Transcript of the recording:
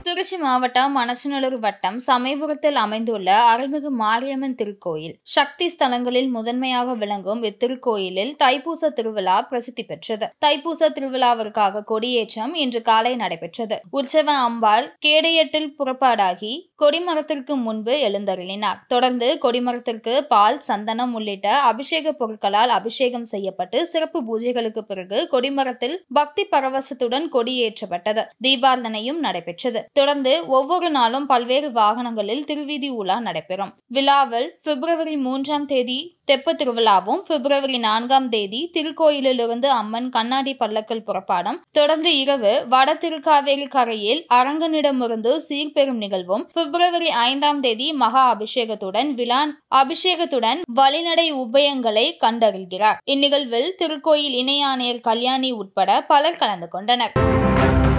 திருச்சி மாவட்டம் மணச்சநல்லூர் வட்டம் சமயபுரத்தில் அமைந்துள்ள அருள்மிகு மாரியம்மன் திருக்கோயில் சக்தி ஸ்தலங்களில் முதன்மையாக விளங்கும் இத்திருக்கோயிலில் தைப்பூச திருவிழா பிரசித்தி பெற்றது தைப்பூச திருவிழாவிற்காக கொடியேற்றம் இன்று காலை நடைபெற்றது உற்சவ அம்பாள் கேடையட்டில் புறப்பாடாகி கொடிமரத்திற்கு முன்பு எழுந்தருளினார் தொடர்ந்து கொடிமரத்திற்கு பால் சந்தனம் உள்ளிட்ட அபிஷேக பொருட்களால் அபிஷேகம் செய்யப்பட்டு சிறப்பு பூஜைகளுக்கு பிறகு கொடிமரத்தில் பக்தி பரவசத்துடன் கொடியேற்றப்பட்டது தீபாரதனையும் நடைபெற்றது தொடர்ந்து ஒவ்வொரு நாளும் பல்வேறு வாகனங்களில் திருவீதி உலா நடைபெறும் விழாவில் பிப்ரவரி மூன்றாம் தேதி தெப்ப திருவிழாவும் பிப்ரவரி நான்காம் தேதி திருக்கோயிலிலிருந்து அம்மன் கண்ணாடி பல்லக்கில் புறப்பாடும் தொடர்ந்து இரவு வட திருக்காவேரி கரையில் அரங்கனிடமிருந்து சீர்பெறும் நிகழ்வும் பிப்ரவரி ஐந்தாம் தேதி மகா அபிஷேகத்துடன் விழா அபிஷேகத்துடன் வழிநடை உபயங்களை கண்டறிகிறார் இந்நிகழ்வில் திருக்கோயில் இணை ஆணையர் கல்யாணி உட்பட பலர் கலந்து கொண்டனர்